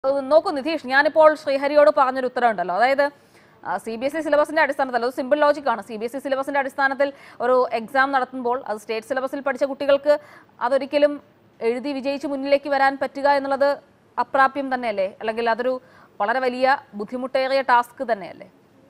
ഏഹ് നോക്കൂ നിതീഷ് ഞാനിപ്പോൾ ശ്രീഹരിയോട് പറഞ്ഞൊരു ഉത്തരവുണ്ടല്ലോ അതായത് സി ബി എസ് ഇ സിലബസിന്റെ അടിസ്ഥാനത്തിൽ അത് സിമ്പിൾ ലോജിക് ആണ് സി ബി എസ് ഇ സിലബസിന്റെ അടിസ്ഥാനത്തിൽ ഒരു എക്സാം നടത്തുമ്പോൾ അത് സ്റ്റേറ്റ് സിലബസിൽ പഠിച്ച കുട്ടികൾക്ക് അതൊരിക്കലും എഴുതി വിജയിച്ച് മുന്നിലേക്ക് വരാൻ പറ്റുക എന്നുള്ളത് അപ്രാപ്യം തന്നെയല്ലേ അല്ലെങ്കിൽ അതൊരു വളരെ വലിയ ബുദ്ധിമുട്ടേറിയ ടാസ്ക് തന്നെയല്ലേ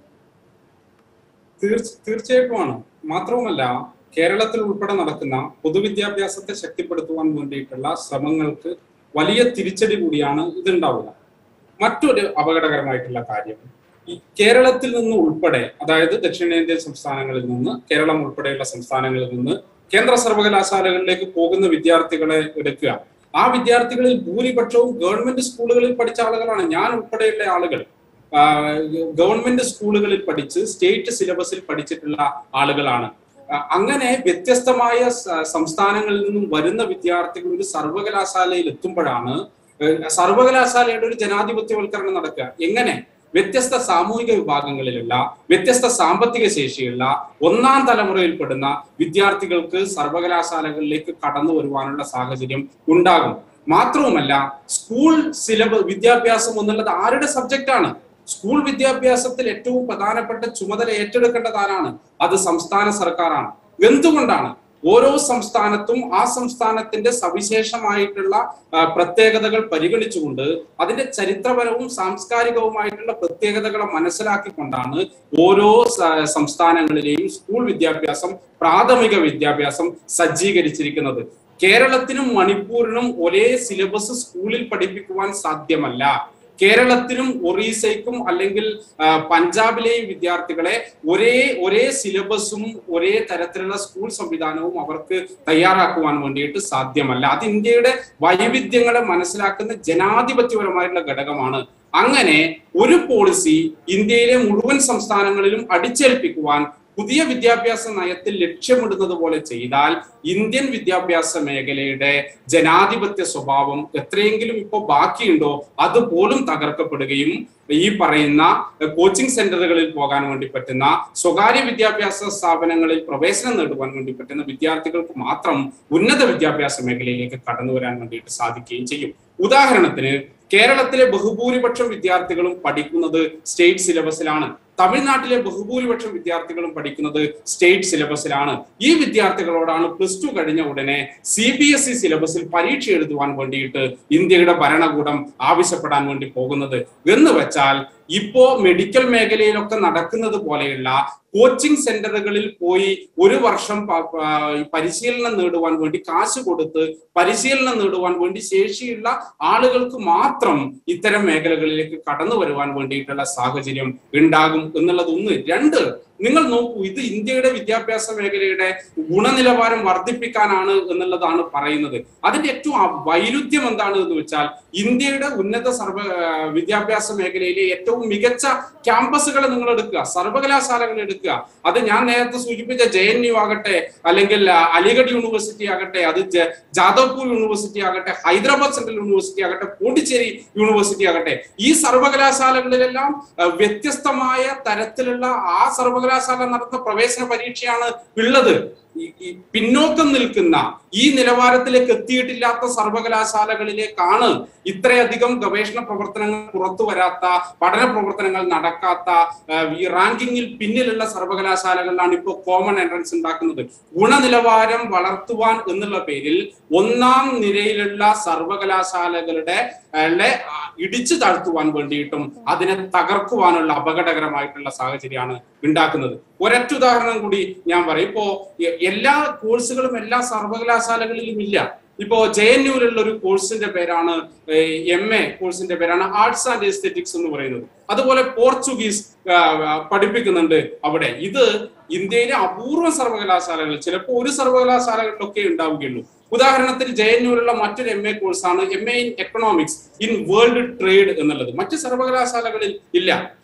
തീർച്ച തീർച്ചയായിട്ടുമാണ് മാത്രവുമല്ല കേരളത്തിൽ ഉൾപ്പെടെ നടക്കുന്ന പൊതുവിദ്യാഭ്യാസത്തെ ശക്തിപ്പെടുത്തുവാൻ വേണ്ടിയിട്ടുള്ള ശ്രമങ്ങൾക്ക് വലിയ തിരിച്ചടി കൂടിയാണ് ഇതുണ്ടാവുക മറ്റൊരു അപകടകരമായിട്ടുള്ള കാര്യം ഈ കേരളത്തിൽ നിന്ന് ഉൾപ്പെടെ അതായത് ദക്ഷിണേന്ത്യൻ സംസ്ഥാനങ്ങളിൽ നിന്ന് കേരളം ഉൾപ്പെടെയുള്ള സംസ്ഥാനങ്ങളിൽ നിന്ന് കേന്ദ്ര സർവകലാശാലകളിലേക്ക് പോകുന്ന വിദ്യാർത്ഥികളെ എടുക്കുക ആ വിദ്യാർത്ഥികളിൽ ഭൂരിപക്ഷവും ഗവൺമെന്റ് സ്കൂളുകളിൽ പഠിച്ച ആളുകളാണ് ഞാൻ ഉൾപ്പെടെയുള്ള ആളുകൾ ആ, ഗവൺമെന്റ് സ്കൂളുകളിൽ പഠിച്ച് സ്റ്റേറ്റ് സിലബസിൽ പഠിച്ചിട്ടുള്ള ആളുകളാണ് ആ, അങ്ങനെ വ്യത്യസ്തമായ സ- സംസ്ഥാനങ്ങളിൽ നിന്നും വരുന്ന വിദ്യാർത്ഥികൾ ഒരു സർവകലാശാലയിൽ എത്തുമ്പോഴാണ് ഏഹ്, സർവകലാശാലയുടെ ഒരു ജനാധിപത്യവൽക്കരണം നടക്കുക എങ്ങനെ വ്യത്യസ്ത സാമൂഹിക വിഭാഗങ്ങളിലുള്ള വ്യത്യസ്ത സാമ്പത്തിക ശേഷിയുള്ള ഒന്നാം തലമുറയിൽപ്പെടുന്ന വിദ്യാർത്ഥികൾക്ക് സർവകലാശാലകളിലേക്ക് കടന്നു വരുവാനുള്ള സാഹചര്യം ഉണ്ടാകും മാത്രവുമല്ല സ്കൂൾ സിലബസ് വിദ്യാഭ്യാസം എന്നുള്ളത് ആരുടെ സബ്ജക്റ്റാണ് സ്കൂൾ വിദ്യാഭ്യാസത്തിൽ ഏറ്റവും പ്രധാനപ്പെട്ട ചുമതല ഏറ്റെടുക്കേണ്ടത് ആരാണ് അത് സംസ്ഥാന സർക്കാരാണ് എന്തുകൊണ്ടാണ് ഓരോ സംസ്ഥാനത്തും ആ സംസ്ഥാനത്തിന്റെ സവിശേഷമായിട്ടുള്ള ആ, പ്രത്യേകതകൾ പരിഗണിച്ചുകൊണ്ട് അതിന്റെ ചരിത്രപരവും സാംസ്കാരികവുമായിട്ടുള്ള പ്രത്യേകതകളെ മനസ്സിലാക്കിക്കൊണ്ടാണ് ഓരോ സ- സംസ്ഥാനങ്ങളിലെയും സ്കൂൾ വിദ്യാഭ്യാസം പ്രാഥമിക വിദ്യാഭ്യാസം സജ്ജീകരിച്ചിരിക്കുന്നത് കേരളത്തിനും മണിപ്പൂരിനും ഒരേ സിലബസ് സ്കൂളിൽ പഠിപ്പിക്കുവാൻ സാധ്യമല്ല കേരളത്തിനും ഒറീസയ്ക്കും അല്ലെങ്കിൽ ആ, പഞ്ചാബിലെയും വിദ്യാർത്ഥികളെ ഒരേ ഒരേ സിലബസും ഒരേ തരത്തിലുള്ള സ്കൂൾ സംവിധാനവും അവർക്ക് തയ്യാറാക്കുവാൻ വേണ്ടിയിട്ട് സാധ്യമല്ല അത് ഇന്ത്യയുടെ വൈവിധ്യങ്ങളെ മനസ്സിലാക്കുന്ന ജനാധിപത്യപരമായിട്ടുള്ള ഘടകമാണ് അങ്ങനെ ഒരു പോളിസി ഇന്ത്യയിലെ മുഴുവൻ സംസ്ഥാനങ്ങളിലും അടിച്ചേൽപ്പിക്കുവാൻ പുതിയ വിദ്യാഭ്യാസ നയത്തിൽ ലക്ഷ്യമിടുന്നത് പോലെ ചെയ്താൽ ഇന്ത്യൻ വിദ്യാഭ്യാസ മേഖലയുടെ ജനാധിപത്യ സ്വഭാവം എത്രയെങ്കിലും ഇപ്പോൾ ബാക്കിയുണ്ടോ അതുപോലും തകർക്കപ്പെടുകയും ഈ പറയുന്ന കോച്ചിങ് സെന്ററുകളിൽ പോകാൻ വേണ്ടി പറ്റുന്ന സ്വകാര്യ വിദ്യാഭ്യാസ സ്ഥാപനങ്ങളിൽ പ്രവേശനം നേടുവാൻ വേണ്ടി പറ്റുന്ന വിദ്യാർത്ഥികൾക്ക് മാത്രം ഉന്നത വിദ്യാഭ്യാസ മേഖലയിലേക്ക് കടന്നു വരാൻ വേണ്ടിയിട്ട് സാധിക്കുകയും ചെയ്യും ഉദാഹരണത്തിന് കേരളത്തിലെ ബഹുഭൂരിപക്ഷം വിദ്യാർത്ഥികളും പഠിക്കുന്നത് സ്റ്റേറ്റ് സിലബസിലാണ് തമിഴ്നാട്ടിലെ ബഹുഭൂരിപക്ഷം വിദ്യാർത്ഥികളും പഠിക്കുന്നത് സ്റ്റേറ്റ് സിലബസിലാണ് ഈ വിദ്യാർത്ഥികളോടാണ് പ്ലസ് ടു കഴിഞ്ഞ ഉടനെ സി ബി എസ് ഇ സിലബസിൽ പരീക്ഷ എഴുതുവാൻ വേണ്ടിയിട്ട് ഇന്ത്യയുടെ ഭരണകൂടം ആവശ്യപ്പെടാൻ വേണ്ടി പോകുന്നത് എന്ന് വെച്ചാൽ ഇപ്പോ മെഡിക്കൽ മേഖലയിലൊക്കെ നടക്കുന്നത് പോലെയുള്ള കോച്ചിങ് സെന്ററുകളിൽ പോയി ഒരു വർഷം പ- പ- പരിശീലനം നേടുവാൻ വേണ്ടി കാശ് കൊടുത്ത് പരിശീലനം നേടുവാൻ വേണ്ടി ശേഷിയുള്ള ആളുകൾക്ക് മാത്രം ഇത്തരം മേഖലകളിലേക്ക് കടന്നു വരുവാൻ വേണ്ടിയിട്ടുള്ള സാഹചര്യം ഉണ്ടാകും എന്നുള്ളത് ഒന്ന് രണ്ട് നിങ്ങൾ നോക്കൂ ഇത് ഇന്ത്യയുടെ വിദ്യാഭ്യാസ മേഖലയുടെ ഗുണനിലവാരം വർദ്ധിപ്പിക്കാനാണ് എന്നുള്ളതാണ് പറയുന്നത് അതിന്റെ ഏറ്റവും ആ വൈരുദ്ധ്യം എന്താണ് എന്ന് വെച്ചാൽ ഇന്ത്യയുടെ ഉന്നത സർവ ആ, വിദ്യാഭ്യാസ മേഖലയിലെ ഏറ്റവും മികച്ച ക്യാമ്പസുകളെ നിങ്ങൾ എടുക്കുക സർവകലാശാലകൾ എടുക്കുക അത് ഞാൻ നേരത്തെ സൂചിപ്പിച്ച ജെ എൻ യു ആകട്ടെ അല്ലെങ്കിൽ ആ, അലിഗഡ് യൂണിവേഴ്സിറ്റി ആകട്ടെ അത് ജ- ജാദവ്പൂർ യൂണിവേഴ്സിറ്റി ആകട്ടെ ഹൈദരാബാദ് സെൻട്രൽ യൂണിവേഴ്സിറ്റി ആകട്ടെ പോണ്ടിച്ചേരി യൂണിവേഴ്സിറ്റി ആകട്ടെ ഈ സർവകലാശാലകളിലെല്ലാം ആ, വ്യത്യസ്തമായ തരത്തിലുള്ള ആ സർവകലാശാല നടത്തുന്ന പ്രവേശന പരീക്ഷയാണ് ഉള്ളത് ഈ- ഈ പിന്നോക്കം നിൽക്കുന്ന ഈ നിലവാരത്തിലേക്ക് എത്തിയിട്ടില്ലാത്ത സർവകലാശാലകളിലേക്കാണ് ഇത്രയധികം ഗവേഷണ പ്രവർത്തനങ്ങൾ പുറത്തു വരാത്ത പഠന പ്രവർത്തനങ്ങൾ നടക്കാത്ത ആ, ഈ റാങ്കിങ്ങിൽ പിന്നിലുള്ള സർവകലാശാലകളിലാണ് ഇപ്പോൾ കോമൺ എൻട്രൻസ് ഉണ്ടാക്കുന്നത് ഗുണനിലവാരം വളർത്തുവാൻ എന്നുള്ള പേരിൽ ഒന്നാം നിരയിലുള്ള സർവകലാശാലകളുടെ ആ, ളെ, ആ, ഇടിച്ചു താഴ്ത്തുവാൻ വേണ്ടിയിട്ടും അതിനെ തകർക്കുവാനുള്ള അപകടകരമായിട്ടുള്ള സാഹചര്യമാണ് ഉണ്ടാക്കുന്നത് ഒരൊറ്റ ഉദാഹരണം കൂടി ഞാൻ പറയും ഇപ്പോ എ- എല്ലാ കോഴ്സുകളും എല്ലാ സർവകലാശാലകളിലും ഇല്ല ഇപ്പോ ജെ എൻ യുവിലുള്ള ഒരു കോഴ്സിന്റെ പേരാണ് എം എ കോഴ്സിന്റെ പേരാണ് ആർട്സ് ആൻഡ് എസ്തെറ്റിക്സ് എന്ന് പറയുന്നത് അതുപോലെ പോർച്ചുഗീസ് ആ, ആ, പഠിപ്പിക്കുന്നുണ്ട് അവിടെ ഇത് ഇന്ത്യയിലെ അപൂർവ സർവകലാശാലകൾ ചിലപ്പോൾ ഒരു സർവകലാശാലകളിലൊക്കെ ഉണ്ടാവുകയുള്ളൂ ഉദാഹരണത്തിന് ജെ എൻ യുവിലുള്ള മറ്റൊരു എം എ കോഴ്സാണ് M A in economics in world trade എന്നുള്ളത് മറ്റ് സർവകലാശാലകളിൽ ഇല്ല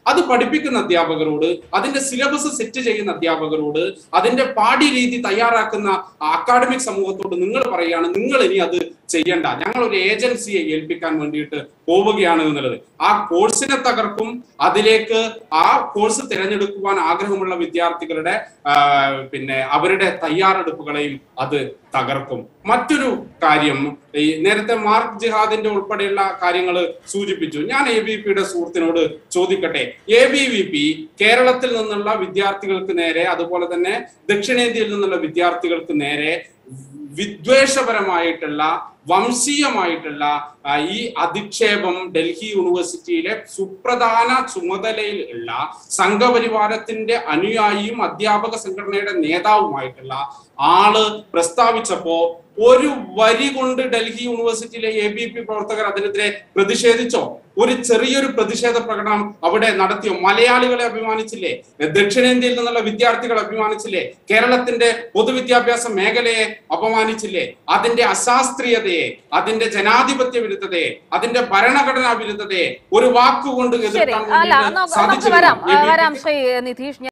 അത് പഠിപ്പിക്കുന്ന അധ്യാപകരോട് അതിന്റെ സിലബസ് സെറ്റ് ചെയ്യുന്ന അധ്യാപകരോട് അതിന്റെ പാഠ്യരീതി തയ്യാറാക്കുന്ന അക്കാഡമിക് സമൂഹത്തോട് നിങ്ങൾ പറയുകയാണ് നിങ്ങൾ ഇനി അത് ചെയ്യണ്ട ഞങ്ങൾ ഒരു ഏജൻസിയെ ഏൽപ്പിക്കാൻ വേണ്ടിയിട്ട് പോവുകയാണ് എന്നുള്ളത് ആ കോഴ്സിനെ തകർക്കും അതിലേക്ക് ആ കോഴ്സ് തിരഞ്ഞെടുക്കുവാൻ ആഗ്രഹമുള്ള വിദ്യാർത്ഥികളുടെ ആ, പിന്നെ അവരുടെ തയ്യാറെടുപ്പുകളെയും അത് തകർക്കും മറ്റൊരു കാര്യം ഈ നേരത്തെ മാർക്ക് ജിഹാദിന്റെ ഉൾപ്പെടെയുള്ള കാര്യങ്ങൾ സൂചിപ്പിച്ചു ഞാൻ എ ബി പിയുടെ സുഹൃത്തിനോട് ചോദിക്കട്ടെ എ ബി വി പി കേരളത്തിൽ നിന്നുള്ള വിദ്യാർത്ഥികൾക്ക് നേരെ അതുപോലെ തന്നെ ദക്ഷിണേന്ത്യയിൽ നിന്നുള്ള വിദ്യാർത്ഥികൾക്ക് നേരെ വിദ്വേഷപരമായിട്ടുള്ള വംശീയമായിട്ടുള്ള ആ, ഈ അധിക്ഷേപം ഡൽഹി യൂണിവേഴ്സിറ്റിയിലെ സുപ്രധാന ചുമതലയിൽ ഉള്ള സംഘപരിവാരത്തിന്റെ അനുയായിയും അധ്യാപക സംഘടനയുടെ നേതാവുമായിട്ടുള്ള ആള് പ്രസ്താവിച്ചപ്പോ ഒരു വരി കൊണ്ട് ഡൽഹി യൂണിവേഴ്സിറ്റിയിലെ എ ബി പി പ്രവർത്തകർ അതിനെതിരെ പ്രതിഷേധിച്ചോ ഒരു ചെറിയൊരു പ്രതിഷേധ പ്രകടനം അവിടെ നടത്തിയോ മലയാളികളെ അഭിമാനിച്ചില്ലേ ദക്ഷിണേന്ത്യയിൽ നിന്നുള്ള വിദ്യാർത്ഥികൾ അഭിമാനിച്ചില്ലേ കേരളത്തിന്റെ പൊതുവിദ്യാഭ്യാസ മേഖലയെ അപമാനിച്ചില്ലേ അതിന്റെ അശാസ്ത്രീയതയെ അതിന്റെ ജനാധിപത്യ വിരുദ്ധതയെ അതിന്റെ ഭരണഘടനാ വിരുദ്ധതയെ ഒരു വാക്കുകൊണ്ട് ശരി എതിർക്കാൻ അല്ല വേണ്ടിയിട്ട് നമുക്ക് നമുക്ക് സാധിച്ചിരുന്നു വരാം ABP വരാം ശ്രീ നിതീഷ്